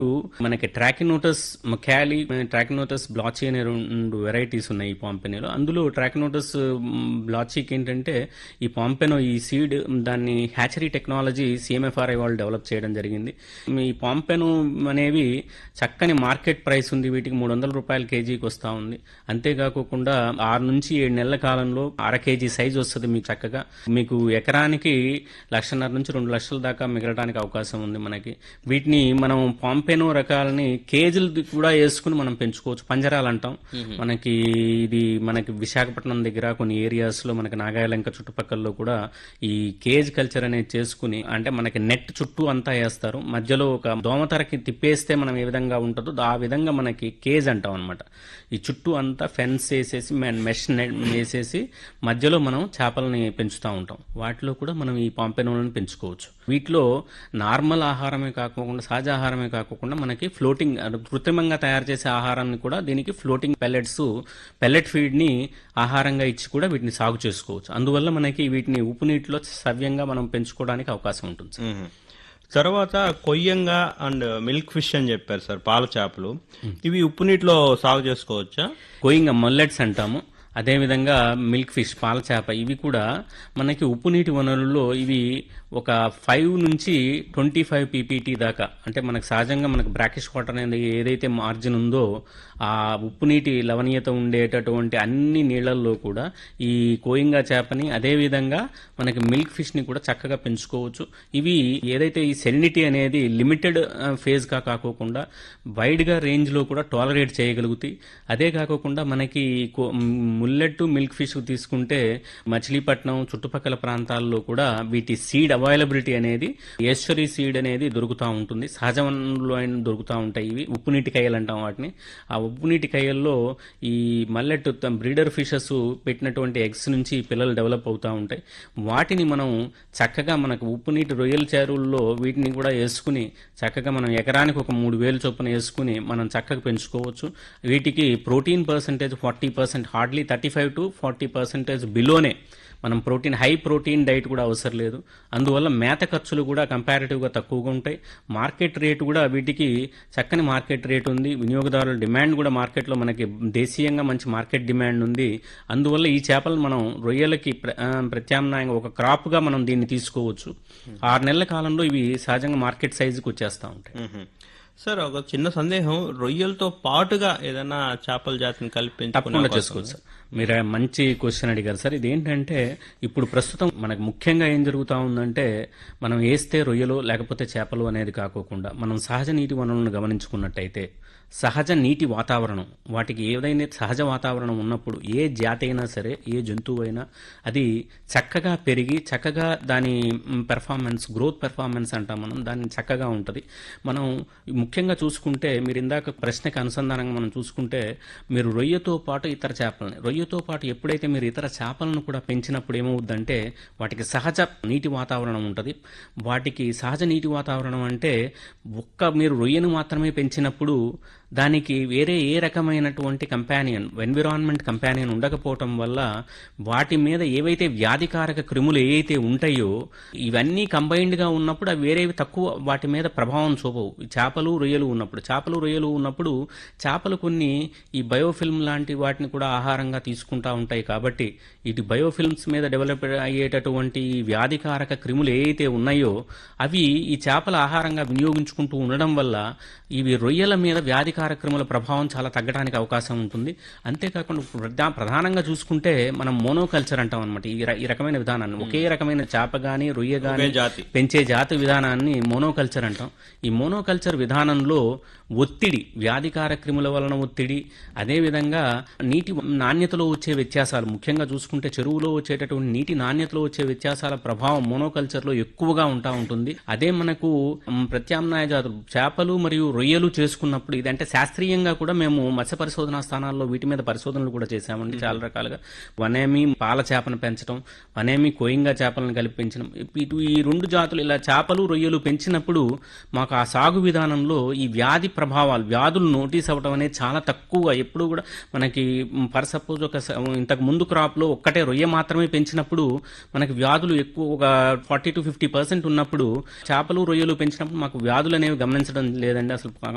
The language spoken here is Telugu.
మనకి ట్రాకినోటస్ మకాలి ట్రాకినోటస్ బ్లాచీ అనే రెండు వెరైటీస్ ఉన్నాయి ఈ పాంపెనోలో అందులో ట్రాకినోటస్ బ్లాచీకి ఏంటంటే ఈ పాంపెనో ఈ సీడ్ దాన్ని హ్యాచరీ టెక్నాలజీ సిఎంఎఫ్ఆర్ఐ వాళ్ళు డెవలప్ చేయడం జరిగింది ఈ పాంపెనో అనేవి చక్కని మార్కెట్ ప్రైస్ ఉంది వీటికి మూడు వందల రూపాయల కేజీకి వస్తూ ఉంది అంతేకాకుండా ఆరు నుంచి ఏడు నెలల కాలంలో అర కేజీ సైజ్ వస్తుంది మీకు చక్కగా మీకు ఎకరానికి లక్షన్నర నుంచి రెండు లక్షల దాకా మిగలడానికి అవకాశం ఉంది మనకి వీటిని మనం పాంపెనో రకాలని కేజీలు కూడా వేసుకుని మనం పెంచుకోవచ్చు పంజరాలు అంటాం మనకి ఇది మనకి విశాఖపట్నం దగ్గర కొన్ని ఏరియాస్ లో మనకి నాగాయలంక చుట్టుపక్కల కూడా ఈ కేజ్ కల్చర్ అనేది చేసుకుని అంటే మనకి నెట్ చుట్టూ అంతా వేస్తారు మధ్యలో ఒక దోమతరకి తిప్పేస్తే మనం ఏ విధంగా ఉంటుందో ఆ విధంగా మనకి కేజ్ అంటాం అనమాట ఈ చుట్టూ అంతా ఫెన్స్ వేసేసి మెష్ నెట్ వేసేసి మధ్యలో మనం చేపలని పెంచుతూ ఉంటాం వాటిలో కూడా మనం ఈ పాంపెనోలను పెంచుకోవచ్చు వీటిలో నార్మల్ ఆహారమే కాకుండా సహజ ఆహారమే కాకుండా మనకి ఫ్లోటింగ్ అంటే కృత్రిమంగా తయారు చేసే ఆహారాన్ని కూడా దీనికి ఫ్లోటింగ్ పెల్లెట్స్ పెల్లెట్ ఫీడ్ని ఆహారంగా ఇచ్చి కూడా వీటిని సాగు చేసుకోవచ్చు అందువల్ల మనకి వీటిని ఉప్పు నీటిలో సవ్యంగా మనం పెంచుకోవడానికి అవకాశం ఉంటుంది సార్. మ్మ్. తర్వాత కొయ్యంగా అండ్ మిల్క్ ఫిష్ అని చెప్పారు సార్ పాల చేపలు ఇవి ఉప్పు నీటిలో సాగు చేసుకోవచ్చా కోయింగ్ మల్లెట్స్ అంటాము అదేవిధంగా మిల్క్ ఫిష్ పాల చేప ఇవి కూడా మనకి ఉప్పు నీటి వనరుల్లో ఇవి ఒక ఫైవ్ నుంచి ట్వంటీ ఫైవ్ పీపీటీ దాకా అంటే మనకు సహజంగా మనకు బ్రాకిష్ వాటర్ అనేది ఏదైతే మార్జిన్ ఉందో ఆ ఉప్పు నీటి లవణీయత ఉండేటటువంటి అన్ని నీళ్లలో కూడా ఈ కోయింగా చేపని అదేవిధంగా మనకి మిల్క్ ఫిష్ని కూడా చక్కగా పెంచుకోవచ్చు ఇవి ఏదైతే ఈ సెలినిటీ అనేది లిమిటెడ్ ఫేజ్గా కాకోకుండా వైడ్గా రేంజ్లో కూడా టాలరేట్ చేయగలుగుతాయి అదే కాకోకుండా మనకి కో- ముల్లెట్టు మిల్క్ ఫిష్ తీసుకుంటే మచిలీపట్నం చుట్టుపక్కల ప్రాంతాల్లో కూడా వీటి సీడ్ అవైలబిలిటీ అనేది ఈశ్వరి సీడ్ అనేది దొరుకుతూ ఉంటుంది సహజ వనరుల్లో అయినా దొరుకుతూ ఉంటాయి ఇవి ఉప్పు నీటి కయ్యలు అంటాం వాటిని ఆ ఉప్పు నీటి కయ్యల్లో ఈ మల్లెట్ బ్రీడర్ ఫిషెస్ పెట్టినటువంటి ఎగ్స్ నుంచి పిల్లలు డెవలప్ అవుతూ ఉంటాయి వాటిని మనం చక్కగా మనకు ఉప్పు నీటి రొయ్యల చెరువుల్లో వీటిని కూడా వేసుకుని చక్కగా మనం ఎకరానికి ఒక మూడు వేలు చొప్పున వేసుకుని మనం చక్కగా పెంచుకోవచ్చు వీటికి protein percentage forty percent hardly thirty five to forty percentage బిలోనే మనం ప్రోటీన్ హై ప్రోటీన్ డైట్ కూడా అవసరం లేదు అందువల్ల మేత ఖర్చులు కూడా కంపారిటివ్గా తక్కువగా ఉంటాయి మార్కెట్ రేటు కూడా వీటికి చక్కని మార్కెట్ రేట్ ఉంది వినియోగదారుల డిమాండ్ కూడా మార్కెట్లో మనకి దేశీయంగా మంచి మార్కెట్ డిమాండ్ ఉంది అందువల్ల ఈ చేపలు మనం రొయ్యలకి ప్ర- ఆ, ప్రత్యామ్నాయంగా ఒక క్రాప్గా మనం దీన్ని తీసుకోవచ్చు ఆరు నెలల కాలంలో ఇవి సహజంగా మార్కెట్ సైజుకి వచ్చేస్తూ ఉంటాయి మ్మ్. సార్ ఒక చిన్న సందేహం రొయ్యలతో పాటుగా ఏదైనా చేపల జాతిని కలిపి పెంచుకునే తప్పకుండా అవకాశం చేసుకోవచ్చు సార్ మీరు మంచి క్వశ్చన్ అడిగారు సార్ ఇదేంటంటే ఇప్పుడు ప్రస్తుతం మనకు ముఖ్యంగా ఏం జరుగుతూ ఉందంటే మనం వేస్తే రొయ్యలు లేకపోతే చేపలు అనేది కాకోకుండా మనం సహజ నీటి వనరులను గమనించుకున్నట్టయితే సహజ నీటి వాతావరణం వాటికి ఏదైనా సహజ వాతావరణం ఉన్నప్పుడు ఏ జాతి అయినా సరే ఏ జంతువు అయినా అది చక్కగా పెరిగి చక్కగా దాని పెర్ఫార్మెన్స్ గ్రోత్ పెర్ఫార్మెన్స్ అంటాం మనం దాన్ని చక్కగా ఉంటుంది మనం ముఖ్యంగా చూసుకుంటే మీరు ఇందాక ప్రశ్నకి అనుసంధానంగా మనం చూసుకుంటే మీరు రొయ్యతో పాటు ఇతర చేపలని రొయ్యతో పాటు ఎప్పుడైతే మీరు ఇతర చేపలను కూడా పెంచినప్పుడు ఏమవుద్దంటే వాటికి సహజ నీటి వాతావరణం ఉంటుంది వాటికి సహజ నీటి వాతావరణం అంటే ఒక్క మీరు రొయ్యను మాత్రమే పెంచినప్పుడు దానికి వేరే ఏ రకమైనటువంటి కంపానియన్ ఎన్విరాన్మెంట్ కంపానియన్ ఉండకపోవటం వల్ల వాటి మీద ఏవైతే వ్యాధికారక క్రిములు ఏవైతే ఉంటాయో ఇవన్నీ కంబైన్డ్ గా ఉన్నప్పుడు అవి వేరేవి తక్కువ వాటి మీద ప్రభావం చూపవు ఈ చేపలు రొయ్యలు ఉన్నప్పుడు చేపలు రొయ్యలు ఉన్నప్పుడు చేపలు కొన్ని ఈ బయోఫిల్మ్ లాంటి వాటిని కూడా ఆహారంగా తీసుకుంటా ఉంటాయి కాబట్టి ఇటు బయోఫిల్మ్స్ మీద డెవలప్ అయ్యేటటువంటి ఈ వ్యాధికారక క్రిములు ఏవైతే ఉన్నాయో అవి ఈ చేపల ఆహారంగా వినియోగించుకుంటూ ఉండడం వల్ల ఇవి రొయ్యల మీద వ్యాధికార క్రిముల ప్రభావం చాలా తగ్గడానికి అవకాశం ఉంటుంది అంతేకాకుండా ప్రధా- ప్రధానంగా చూసుకుంటే మనం మోనోకల్చర్ అంటాం అనమాట ఈ ర- ఈ రకమైన విధానాన్ని ఒకే రకమైన చేప గాని రొయ్య గాని ఒకే జాతి పెంచే జాతి విధానాన్ని మోనోకల్చర్ అంటాం ఈ మోనోకల్చర్ విధానంలో ఒత్తిడి వ్యాధికార క్రిముల వలన ఒత్తిడి అదేవిధంగా నీటి నాణ్యతలో వచ్చే వ్యత్యాసాలు ముఖ్యంగా చూసుకుంటే చెరువులో వచ్చేటటువంటి నీటి నాణ్యతలో వచ్చే వ్యత్యాసాల ప్రభావం మోనోకల్చర్లో ఎక్కువగా ఉంటా ఉంటుంది అదే మనకు మ్, ప్రత్యామ్నాయ జాతులు చేపలు మరియు రొయ్యలు చేసుకున్నప్పుడు ఇదంటే శాస్త్రీయంగా కూడా మేము మత్స్య పరిశోధనా స్థానాల్లో వీటి మీద పరిశోధనలు కూడా చేశామండి చాలా రకాలుగా వనేమి పాల చేపను పెంచడం వనేమి కోయింగా చేపలను కలిపి పెంచడం ఇటు ఈ రెండు జాతులు ఇలా చేపలు రొయ్యలు పెంచినప్పుడు మాకు ఆ సాగు విధానంలో ఈ వ్యాధి ప్రభావాలు వ్యాధులు నోటీస్ అవ్వడం అనేది చాలా తక్కువగా ఎప్పుడు కూడా మనకి ఫర్ సపోజ్ ఒక స- ఇంతకు ముందు క్రాప్ లో ఒక్కటే రొయ్య మాత్రమే పెంచినప్పుడు మనకి వ్యాధులు ఎక్కువ ఒక ఫార్టీ టు ఫిఫ్టీ పర్సెంట్ ఉన్నప్పుడు చేపలు రొయ్యలు పెంచినప్పుడు మాకు వ్యాధులు అనేవి గమనించడం లేదండి అసలు